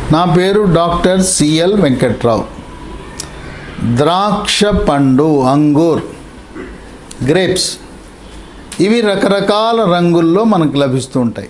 నా పేరు doctor CL Venkatrao ద్రాక్ష పండు అంగూర్ గ్రేప్స్ ఇవి రకరకాల రంగుల్లో మనకు లభిస్తూ ఉంటాయి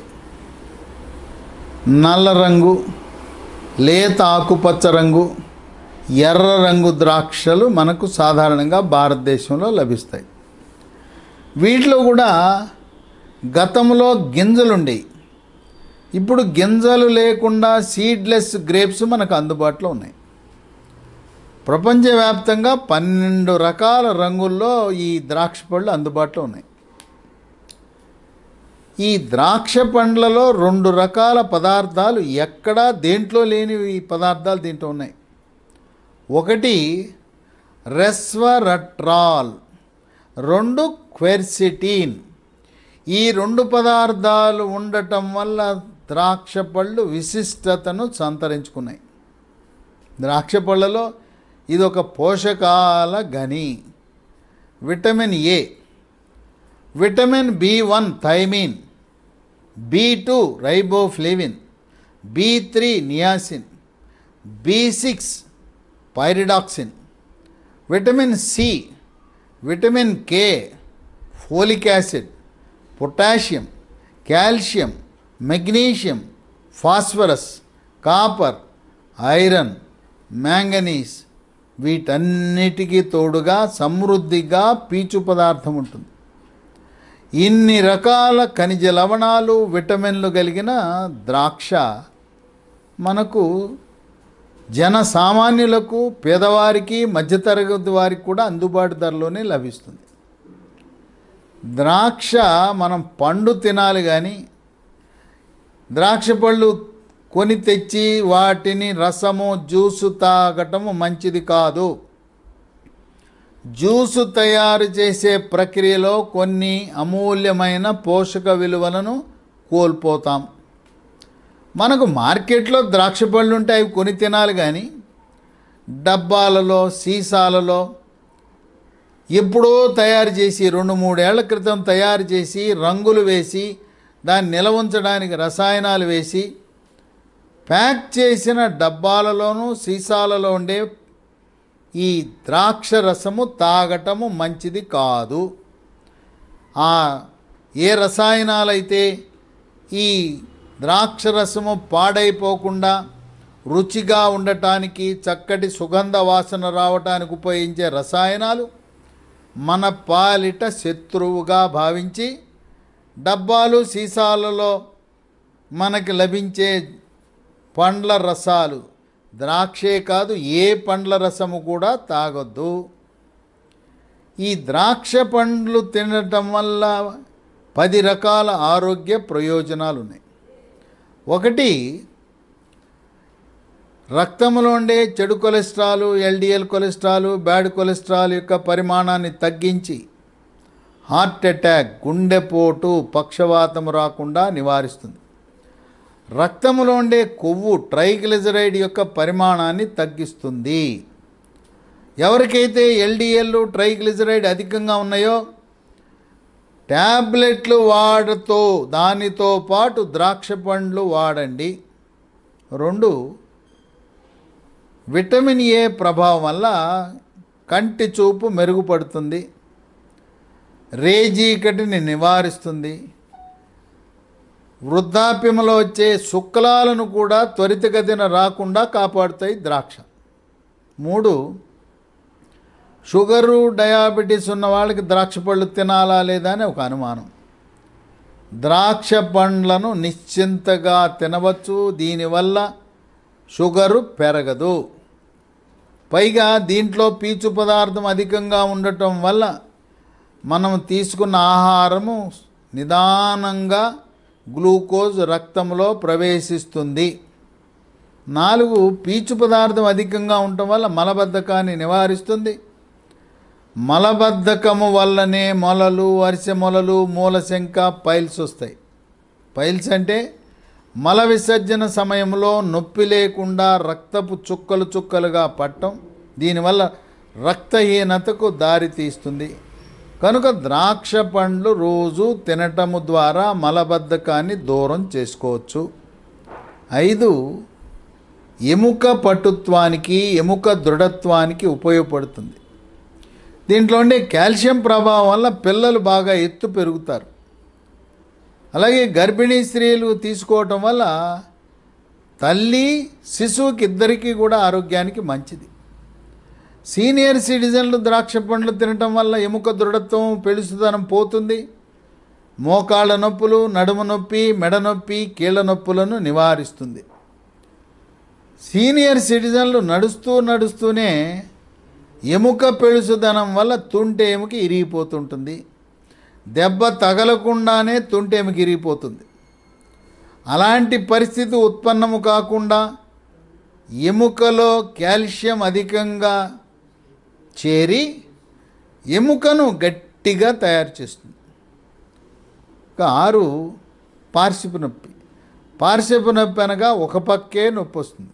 నల్ల రంగు లేత ఆకుపచ్చ రంగు ఎర్ర రంగు ద్రాక్షలు మనకు సాధారణంగా భారతదేశంలో లభిస్తాయి వీటిలో కూడా గతంలో గింజలుండేవి ఇప్పుడు గింజలు లేకుండా సీడ్లెస్ గ్రేప్స్ మనకు అందుబాటులో ఉన్నాయి ప్రపంచవ్యాప్తంగా పన్నెండు రకాల రంగుల్లో ఈ ద్రాక్ష పళ్ళు అందుబాటులో ఉన్నాయి ఈ ద్రాక్ష పండ్లలో రెండు రకాల పదార్థాలు ఎక్కడా దేంట్లో లేని ఈ పదార్థాలు దీంట్లో ఉన్నాయి ఒకటి రెస్వరట్రాల్ రెండు క్వెర్సిటీన్ ఈ రెండు పదార్థాలు ఉండటం వల్ల ద్రాక్ష పళ్ళు విశిష్టతను సంతరించుకున్నాయి ద్రాక్ష పళ్ళలో ఇది ఒక పోషకాల గని vitamin A vitamin B one thiamine B two riboflavin B three niacin B six pyridoxine vitamin C vitamin K folic acid potassium calcium magnesium phosphorus copper iron manganese వీటన్నిటికీ తోడుగా సమృద్ధిగా పీచు పదార్థం ఉంటుంది ఇన్ని రకాల ఖనిజ లవణాలు విటమిన్లు కలిగిన ద్రాక్ష మనకు జన సామాన్యులకు పేదవారికి మధ్యతరగతి వారికి కూడా అందుబాటు ధరలోనే లభిస్తుంది ద్రాక్ష మనం పండు తినాలి కానీ ద్రాక్ష పళ్ళు కొని తెచ్చి వాటిని రసము జ్యూసు తాగటము మంచిది కాదు జ్యూసు తయారు చేసే ప్రక్రియలో కొన్ని అమూల్యమైన పోషక విలువలను కోల్పోతాం మనకు మార్కెట్లో ద్రాక్ష పళ్ళు ఉంటే అవి కొని తినాలి కానీ డబ్బాలలో సీసాలలో ఎప్పుడో తయారు చేసి రెండు మూడేళ్ల క్రితం తయారు చేసి రంగులు వేసి దాన్ని నిల్వ ఉంచడానికి రసాయనాలు వేసి ప్యాక్ చేసిన డబ్బాలలోనూ సీసాలలో ఉండే ఈ ద్రాక్ష రసము తాగటము మంచిది కాదు ఆ ఏ రసాయనాలైతే ఈ ద్రాక్ష రసము పాడైపోకుండా రుచిగా ఉండటానికి చక్కటి సుగంధ వాసన రావటానికి ఉపయోగించే రసాయనాలు మన పాలిట శత్రువుగా భావించి డబ్బాలు సీసాలలో మనకి లభించే పండ్ల రసాలు ద్రాక్షే కాదు ఏ పండ్ల రసము కూడా తాగొద్దు ఈ ద్రాక్ష పండ్లు తినటం వల్ల పది రకాల ఆరోగ్య ప్రయోజనాలు ఉన్నాయి ఒకటి రక్తంలో ఉండే చెడు cholesterol LDL cholesterol bad cholesterol యొక్క పరిమాణాన్ని తగ్గించి హార్ట్ అటాక్ గుండెపోటు పక్షవాతం రాకుండా నివారిస్తుంది రక్తంలో ఉండే కొవ్వు ట్రైగ్లిజరైడ్ యొక్క పరిమాణాన్ని తగ్గిస్తుంది ఎవరికైతే ఎల్డిఎల్ ట్రైగ్లిజరైడ్ అధికంగా ఉన్నాయో ట్యాబ్లెట్లు వాడుతూ దానితో పాటు ద్రాక్ష పండ్లు వాడండి రెండు విటమిన్ ఏ ప్రభావం వల్ల కంటి చూపు మెరుగుపడుతుంది రేజీకటిని నివారిస్తుంది వృద్ధాప్యంలో వచ్చే శుక్లాలను కూడా త్వరితగతిన రాకుండా కాపాడుతాయి ద్రాక్ష మూడు షుగరు డయాబెటీస్ ఉన్న వాళ్ళకి ద్రాక్ష పళ్ళు తినాలా లేదా అని ఒక అనుమానం ద్రాక్ష పండ్లను నిశ్చింతగా తినవచ్చు దీనివల్ల షుగరు పెరగదు పైగా దీంట్లో పీచు పదార్థం అధికంగా ఉండటం వల్ల మనం తీసుకున్న ఆహారము నిదానంగా గ్లూకోజ్ రక్తంలో ప్రవేశిస్తుంది నాలుగు పీచు పదార్థం అధికంగా ఉండటం వల్ల మలబద్ధకాన్ని నివారిస్తుంది మలబద్ధకము వల్లనే మొలలు అరిసె మొలలు మూలశంక పైల్స్ వస్తాయి పైల్స్ అంటే మల విసర్జన సమయంలో నొప్పి లేకుండా రక్తపు చుక్కలు చుక్కలుగా పట్టడం దీనివల్ల రక్తహీనతకు దారితీస్తుంది కనుక ద్రాక్ష పండ్లు రోజు తినటము ద్వారా మలబద్ధకాన్ని దూరం చేసుకోవచ్చు ఐదు ఎముక పటుత్వానికి ఎముక దృఢత్వానికి ఉపయోగపడుతుంది దీంట్లో ఉండే కాల్షియం ప్రభావం వల్ల పిల్లలు బాగా ఎత్తు పెరుగుతారు అలాగే గర్భిణీ స్త్రీలు తీసుకోవటం వల్ల తల్లి శిశువుకి ఇద్దరికీ కూడా ఆరోగ్యానికి మంచిది సీనియర్ సిటిజన్లు ద్రాక్ష పండ్లు తినటం వల్ల ఎముక దృఢత్వం పెళుసుదనం పోతుంది మోకాళ్ళ నొప్పులు నడుము నొప్పి మెడ నొప్పి కీళ్ళ నొప్పులను నివారిస్తుంది సీనియర్ సిటిజన్లు నడుస్తూ నడుస్తూనే ఎముక పెళుసుదనం వల్ల తుంటె ఎముక ఇరిగిపోతుంటుంది దెబ్బ తగలకుండానే తుంటె ఎముక ఇరిగిపోతుంది అలాంటి పరిస్థితి ఉత్పన్నము కాకుండా ఎముకలో కాల్షియం అధికంగా చేరి ఎముకను గట్టిగా తయారు చేస్తుంది ఇక ఆరు పార్శ్వపు నొప్పి పార్శ్వపు నొప్పి అనగా ఒక పక్కే నొప్పి వస్తుంది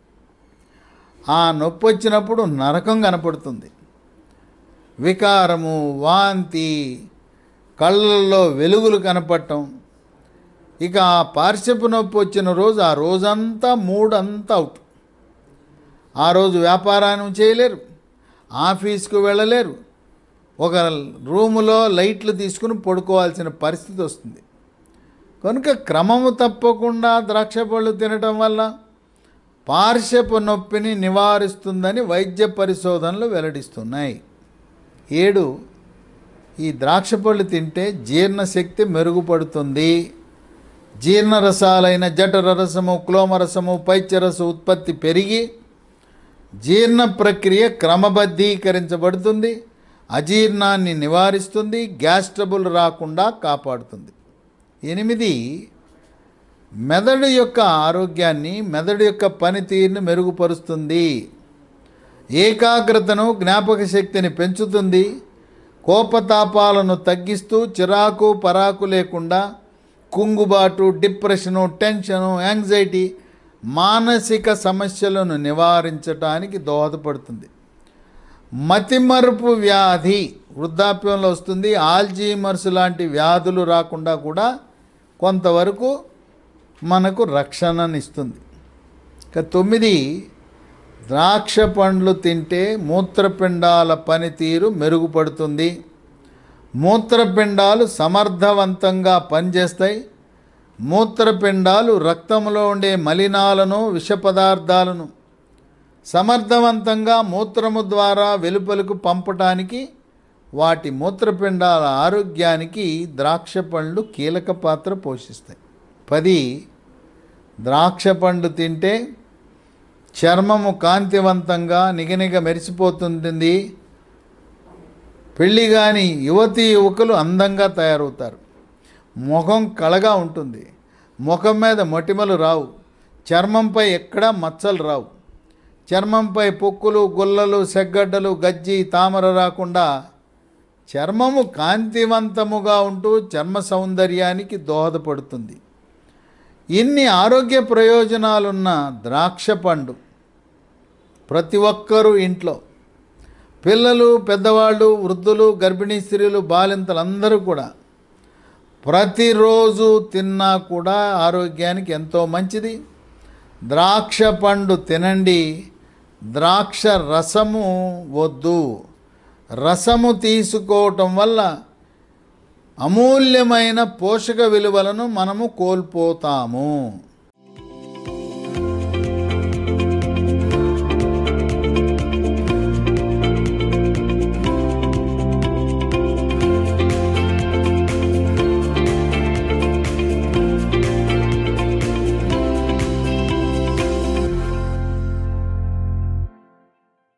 ఆ నొప్పి వచ్చినప్పుడు నరకం కనపడుతుంది వికారము వాంతి కళ్ళల్లో వెలుగులు కనపడటం ఇక ఆ పార్శ్వపు నొప్పి వచ్చిన రోజు ఆ రోజంతా మూడంతా అవుట్ ఆ రోజు వ్యాపారాన్ని చేయలేరు ఆఫీస్కు వెళ్ళలేరు ఒక రూములో లైట్లు తీసుకుని పడుకోవాల్సిన పరిస్థితి వస్తుంది కనుక క్రమము తప్పకుండా ద్రాక్ష పళ్ళు తినటం వల్ల పార్శ్వపు నొప్పిని నివారిస్తుందని వైద్య పరిశోధనలు వెల్లడిస్తున్నాయి ఏడు ఈ ద్రాక్ష పళ్ళు తింటే జీర్ణశక్తి మెరుగుపడుతుంది జీర్ణరసాలైన జఠర రసము క్లోమరసము పైత్యరస ఉత్పత్తి పెరిగి జీర్ణ ప్రక్రియ క్రమబద్ధీకరించబడుతుంది అజీర్ణాన్ని నివారిస్తుంది గ్యాస్ ట్రబుల్ రాకుండా కాపాడుతుంది ఎనిమిది మెదడు యొక్క ఆరోగ్యాన్ని మెదడు యొక్క పనితీరుని మెరుగుపరుస్తుంది ఏకాగ్రతను జ్ఞాపక శక్తిని పెంచుతుంది కోపతాపాలను తగ్గిస్తూ చిరాకు పరాకు లేకుండా కుంగుబాటు డిప్రెషను టెన్షను యాంగ్జైటీ మానసిక సమస్యలను నివారించటానికి దోహదపడుతుంది మతిమరుపు వ్యాధి వృద్ధాప్యంలో వస్తుంది ఆల్జీమర్స్ లాంటి వ్యాధులు రాకుండా కూడా కొంతవరకు మనకు రక్షణనిస్తుంది ఇక తొమ్మిది ద్రాక్ష పండ్లు తింటే మూత్రపిండాల పనితీరు మెరుగుపడుతుంది మూత్రపిండాలు సమర్థవంతంగా పనిచేస్తాయి మూత్రపిండాలు రక్తంలో ఉండే మలినాలను విష పదార్థాలను సమర్థవంతంగా మూత్రము ద్వారా వెలుపలకు పంపటానికి వాటి మూత్రపిండాల ఆరోగ్యానికి ద్రాక్ష పండ్లు కీలక పాత్ర పోషిస్తాయి పది ద్రాక్ష పండు తింటే చర్మము కాంతివంతంగా నిగనిగ మెరిసిపోతుంది పెళ్ళి కాని యువతీ యువకులు అందంగా తయారవుతారు ముఖం కళగా ఉంటుంది ముఖం మీద మొటిమలు రావు చర్మంపై ఎక్కడా మచ్చలు రావు చర్మంపై పొక్కులు గుల్లలు సెగ్గడ్డలు గజ్జి తామర రాకుండా చర్మము కాంతివంతముగా ఉంటూ చర్మ సౌందర్యానికి దోహదపడుతుంది ఇన్ని ఆరోగ్య ప్రయోజనాలున్న ద్రాక్ష పండు ప్రతి ఒక్కరూ ఇంట్లో పిల్లలు పెద్దవాళ్ళు వృద్ధులు గర్భిణీ స్త్రీలు బాలింతలు అందరూ కూడా ప్రతిరోజు తిన్నా కూడా ఆరోగ్యానికి ఎంతో మంచిది ద్రాక్ష పండు తినండి ద్రాక్ష రసము వద్దు రసము తీసుకోవటం వల్ల అమూల్యమైన పోషక విలువలను మనము కోల్పోతాము